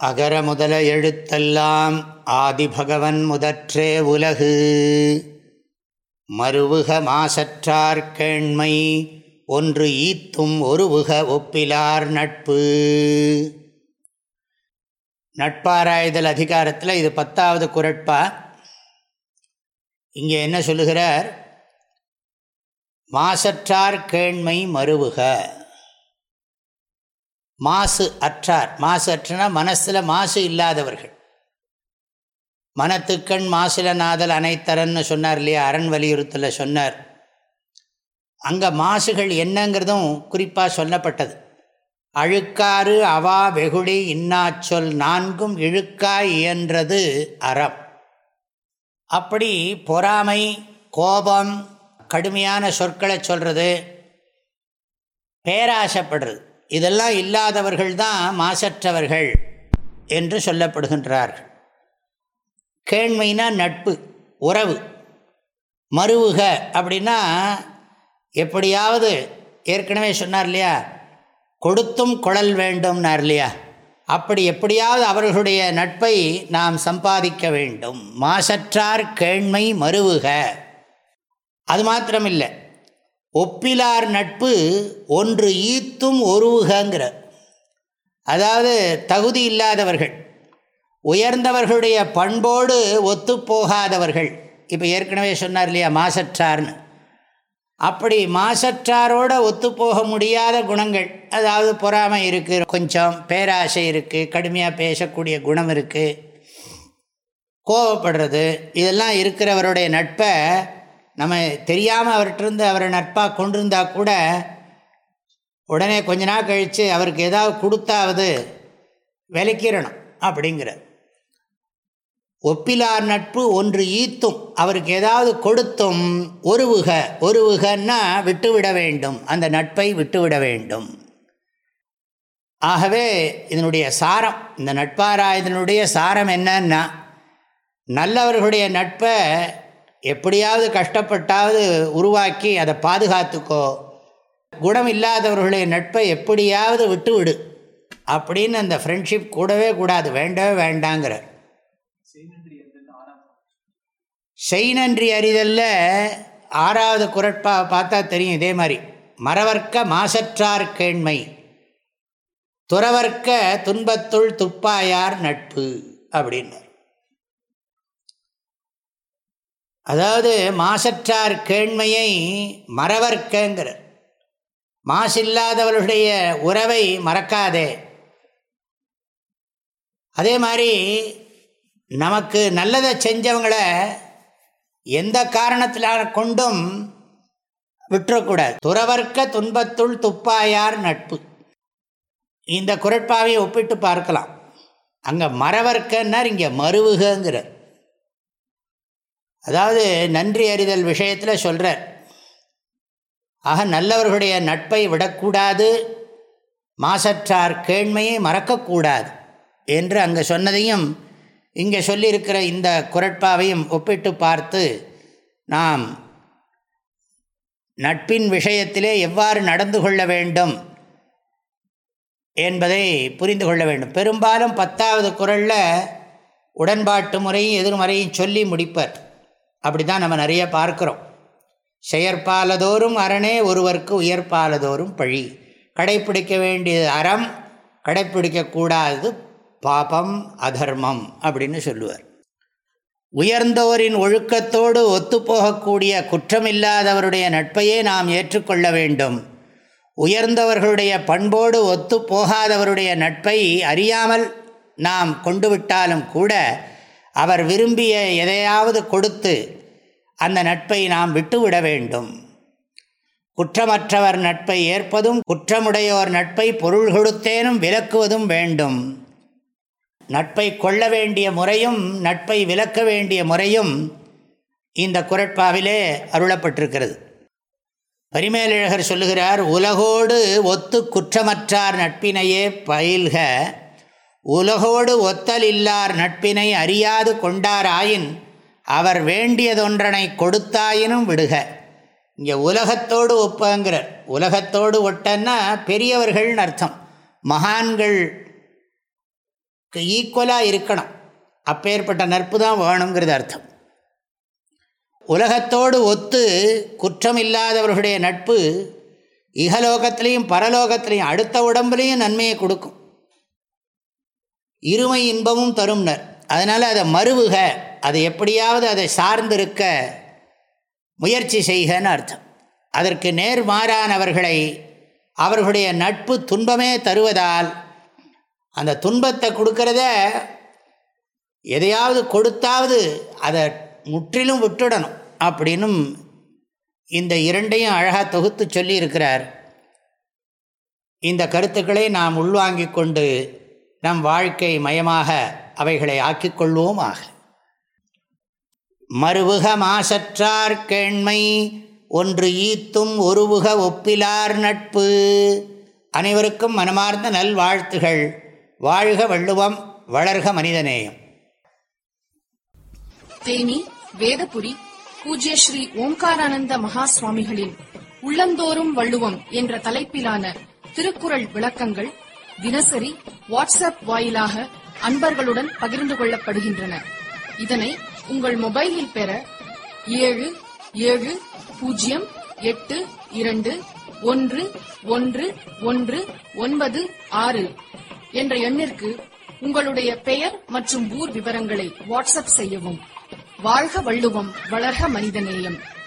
அகர முதல எழுத்தெல்லாம் ஆதிபகவன் முதற்றே உலகு மருவுக மாசற்றார் கேண்மை ஒன்று ஈத்தும் ஒருவுக ஒப்பிலார் நட்பு நட்பாராய்தல் அதிகாரத்தில் இது பத்தாவது குரட்பா இங்கே என்ன சொல்லுகிறார் மாசற்றார் கேண்மை மருவுக மாசு அற்றார் மாசு அற்றனா மனசில் மாசு இல்லாதவர்கள் மனத்துக்கண் மாசில நாதல் அனைத்தரன்னு சொன்னார் இல்லையா அரண் வலியுறுத்தல சொன்னார் அங்கே மாசுகள் என்னங்கிறதும் குறிப்பாக சொல்லப்பட்டது அழுக்காறு அவா வெகுளி இன்னாச்சொல் நான்கும் இழுக்காய் இயன்றது அறம் அப்படி பொறாமை கோபம் கடுமையான சொற்களை சொல்கிறது பேராசைப்படுறது இதெல்லாம் இல்லாதவர்கள் தான் மாசற்றவர்கள் என்று சொல்லப்படுகின்றார்கள் கேண்மைனா நட்பு உறவு மருவுக அப்படின்னா எப்படியாவது ஏற்கனவே சொன்னார் இல்லையா கொடுத்தும் குழல் வேண்டும்னார் இல்லையா அப்படி எப்படியாவது அவர்களுடைய நட்பை நாம் சம்பாதிக்க வேண்டும் மாசற்றார் கேண்மை மருவுக அது மாத்திரமில்லை ஒப்பிலார் நட்பு ஒன்று ஈத்தும் ஒருவுகங்கிற அதாவது தகுதி இல்லாதவர்கள் உயர்ந்தவர்களுடைய பண்போடு ஒத்துப்போகாதவர்கள் இப்போ ஏற்கனவே சொன்னார் இல்லையா மாசற்றார்னு அப்படி மாசற்றாரோடு ஒத்துப்போக முடியாத குணங்கள் அதாவது பொறாமை இருக்குது கொஞ்சம் பேராசை இருக்குது கடுமையாக பேசக்கூடிய குணம் இருக்குது கோவப்படுறது இதெல்லாம் இருக்கிறவருடைய நட்பை நம்ம தெரியாமல் அவர்கிட்டருந்து அவரை நட்பாக கொண்டிருந்தா கூட உடனே கொஞ்ச நாள் கழித்து அவருக்கு ஏதாவது கொடுத்தாவது விலைக்கிறணும் அப்படிங்கிற ஒப்பிலார் நட்பு ஒன்று ஈத்தும் அவருக்கு ஏதாவது கொடுத்தும் ஒருவுக ஒருவுகன்னா விட்டுவிட வேண்டும் அந்த நட்பை விட்டுவிட வேண்டும் ஆகவே இதனுடைய சாரம் இந்த நட்பாராயதனுடைய சாரம் என்னன்னா நல்லவர்களுடைய நட்பை எப்படியாவது கஷ்டப்பட்டாவது உருவாக்கி அதை பாதுகாத்துக்கோ குணம் இல்லாதவர்களுடைய நட்பை எப்படியாவது விட்டுவிடு அப்படின்னு அந்த ஃப்ரெண்ட்ஷிப் கூடவே கூடாது வேண்டவே வேண்டாங்கிற செய் நன்றி அறிதலில் ஆறாவது குரட்பா பார்த்தா தெரியும் இதே மாதிரி மறவர்க்க மாசற்றார் கேண்மை துறவர்க்க துன்பத்துள் துப்பாயார் நட்பு அப்படின்னார் அதாவது மாசற்றார் கேண்மையை மறவர்க்கங்கிற மாசில்லாதவர்களுடைய உறவை மறக்காதே அதே மாதிரி நமக்கு நல்லதை செஞ்சவங்களை எந்த காரணத்திலான கொண்டும் விட்டுறக்கூடாது துறவர்க்க துன்பத்துள் துப்பாயார் நட்பு இந்த குரட்பாவை ஒப்பிட்டு பார்க்கலாம் அங்கே மறவர்க்கன்னார் இங்கே மருவுகங்கிற அதாவது நன்றி அறிதல் விஷயத்தில் சொல்கிறார் ஆக நல்லவர்களுடைய நட்பை விடக்கூடாது மாசற்றார் கேண்மையை மறக்கக்கூடாது என்று அங்கே சொன்னதையும் இங்கே சொல்லியிருக்கிற இந்த குரட்பாவையும் ஒப்பிட்டு பார்த்து நாம் நட்பின் விஷயத்திலே எவ்வாறு நடந்து கொள்ள வேண்டும் என்பதை புரிந்து கொள்ள வேண்டும் பெரும்பாலும் பத்தாவது குரலில் உடன்பாட்டு முறையும் எதிர்மறையும் சொல்லி முடிப்பர் அப்படி தான் நம்ம நிறைய பார்க்குறோம் செயற்பாலதோறும் அரணே ஒருவருக்கு உயர்பாலதோறும் பழி கடைப்பிடிக்க வேண்டியது அறம் கடைப்பிடிக்கக்கூடாதது பாபம் அதர்மம் அப்படின்னு சொல்லுவார் உயர்ந்தோரின் ஒழுக்கத்தோடு ஒத்துப்போகக்கூடிய குற்றமில்லாதவருடைய நட்பையே நாம் ஏற்றுக்கொள்ள வேண்டும் உயர்ந்தவர்களுடைய பண்போடு ஒத்து போகாதவருடைய நட்பை அறியாமல் நாம் கொண்டு விட்டாலும் கூட அவர் விரும்பிய எதையாவது கொடுத்து அந்த நட்பை நாம் விட்டுவிட வேண்டும் குற்றமற்றவர் நட்பை ஏற்பதும் குற்றமுடையோர் நட்பை பொருள் கொடுத்தேனும் விலக்குவதும் வேண்டும் நட்பை கொள்ள வேண்டிய முறையும் நட்பை விலக்க வேண்டிய முறையும் இந்த குரட்பாவிலே அருளப்பட்டிருக்கிறது பரிமேலழகர் சொல்லுகிறார் உலகோடு ஒத்து குற்றமற்றார் நட்பினையே பயில்க உலகோடு ஒத்தல் இல்லார் நட்பினை அறியாது கொண்டாராயின் அவர் வேண்டியதொன்றனை கொடுத்தாயினும் விடுக இங்கே உலகத்தோடு ஒப்பங்கிறார் உலகத்தோடு ஒட்டன்னா பெரியவர்கள்னு அர்த்தம் மகான்கள் ஈக்குவலாக இருக்கணும் அப்பேற்பட்ட நட்பு தான் வேணுங்கிறது அர்த்தம் உலகத்தோடு ஒத்து குற்றம் இல்லாதவர்களுடைய நட்பு இகலோகத்திலையும் பரலோகத்திலையும் அடுத்த உடம்புலையும் நன்மையை கொடுக்கும் இருமை இன்பமும் தரும்னர் அதனால் அதை மறுவுக அதை எப்படியாவது அதை சார்ந்திருக்க முயற்சி செய்கன்னு அர்த்தம் அதற்கு நேர்மாறானவர்களை அவர்களுடைய நட்பு துன்பமே தருவதால் அந்த துன்பத்தை கொடுக்கறத எதையாவது கொடுத்தாவது அதை முற்றிலும் விட்டுடணும் அப்படின்னும் இந்த இரண்டையும் அழகாக தொகுத்து சொல்லி இருக்கிறார் இந்த கருத்துக்களை நாம் உள்வாங்கிக் கொண்டு நம் வாழ்க்கை மயமாக அவைகளை ஆக்கிக்கொள்வோம் ஆக மறுவுக மாசற்றார் கேண்மை ஒன்று ஈத்தும் ஒருவுக ஒப்பிலார் நட்பு அனைவருக்கும் மனமார்ந்த நல்வாழ்த்துகள் வாழ்க வள்ளுவம் வளர்க மனிதநேயம் தேனி வேதபுரி பூஜ்ய ஸ்ரீ ஓம்காரானந்த மகா சுவாமிகளின் உள்ளந்தோறும் வள்ளுவம் என்ற தலைப்பிலான திருக்குறள் விளக்கங்கள் தினசரி வாட்ஸ்அப் வாயிலாக அன்பர்களுடன் பகிர்ந்து கொள்ளப்படுகின்றன இதனை உங்கள் மொபைலில் பெற ஏழு ஏழு பூஜ்ஜியம் எட்டு இரண்டு ஒன்று ஒன்று ஒன்று ஒன்பது ஆறு என்ற எண்ணிற்கு உங்களுடைய பெயர் மற்றும் ஊர் விவரங்களை வாட்ஸ்அப் செய்யவும் வாழ்க வள்ளுவம் வளர்க மனிதநேயம்